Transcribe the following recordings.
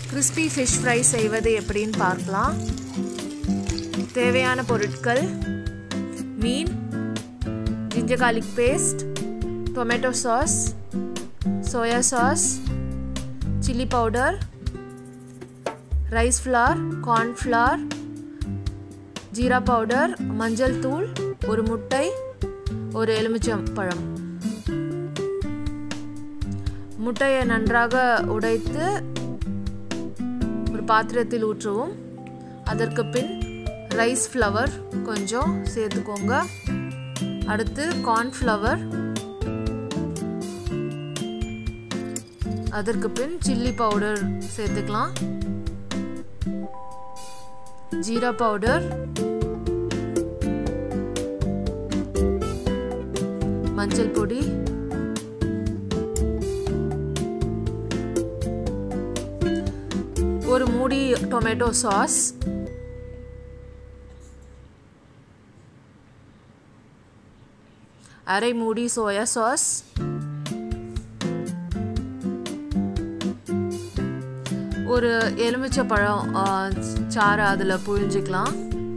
crispy fish fry செய்வது எப்படின்னு பார்க்கலாம் தேவையான பொருட்கள் மீன் ginger garlic paste tomato sauce soya sauce chilli powder rice flour cornflour jeera powder மஞ்சள் தூள் ஒரு முட்டை ஒரு எலுமிச்சம் பழம் முட்டையை நன்றாக உடைத்து ஒரு பாத்திரத்தில் ஊற்றவும் அதற்கு பின் ரைஸ் ஃப்ளவர் கொஞ்சம் சேர்த்துக்கோங்க அடுத்து கார்ன்ஃப்ளவர் அதற்கு பின் சில்லி பவுடர் சேர்த்துக்கலாம் ஜீரா பவுடர் மஞ்சள் பொடி ஒரு மூடி டொமேட்டோ சாஸ் அரை மூடி சோயா சாஸ் ஒரு எலுமிச்சை பழம் சாறு அதில் புழிஞ்சிக்கலாம்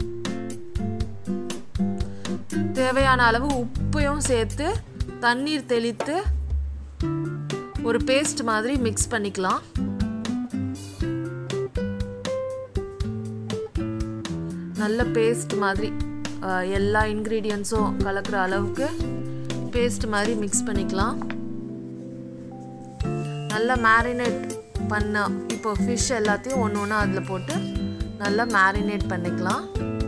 தேவையான அளவு உப்பையும் சேர்த்து தண்ணீர் தெளித்து ஒரு பேஸ்ட் மாதிரி மிக்ஸ் பண்ணிக்கலாம் நல்ல பேஸ்ட் மாதிரி எல்லா இன்க்ரீடியன்ஸும் கலக்கிற அளவுக்கு பேஸ்ட் மாதிரி மிக்ஸ் பண்ணிக்கலாம் நல்லா மேரினேட் பண்ண இப்போ ஃபிஷ் எல்லாத்தையும் ஒன்று ஒன்று அதில் போட்டு நல்லா மேரினேட் பண்ணிக்கலாம்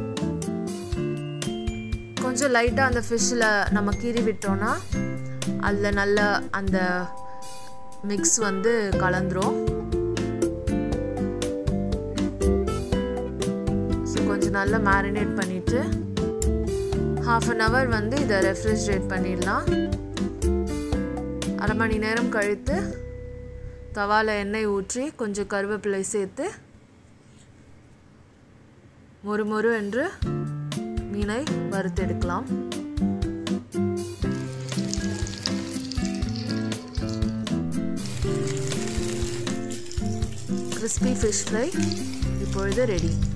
கொஞ்சம் லைட்டாக அந்த ஃபிஷ்ஷில் நம்ம கீறி விட்டோன்னா அதில் நல்ல அந்த மிக்ஸ் வந்து கலந்துரும் ஸோ கொஞ்சம் நல்லா மேரினேட் பண்ணிவிட்டு ஹாஃப் அன் ஹவர் வந்து இதை ரெஃப்ரிஜரேட் பண்ணிடலாம் அரை மணி நேரம் கழித்து தவாவில் எண்ணெய் ஊற்றி கொஞ்சம் கருவேப்பிலை சேர்த்து மொறு மொறு என்று மீனை வறுத்தெடுக்கலாம் கிறிஸ்பி ஃபிஷ் ஃப்ரை இப்பொழுது ரெடி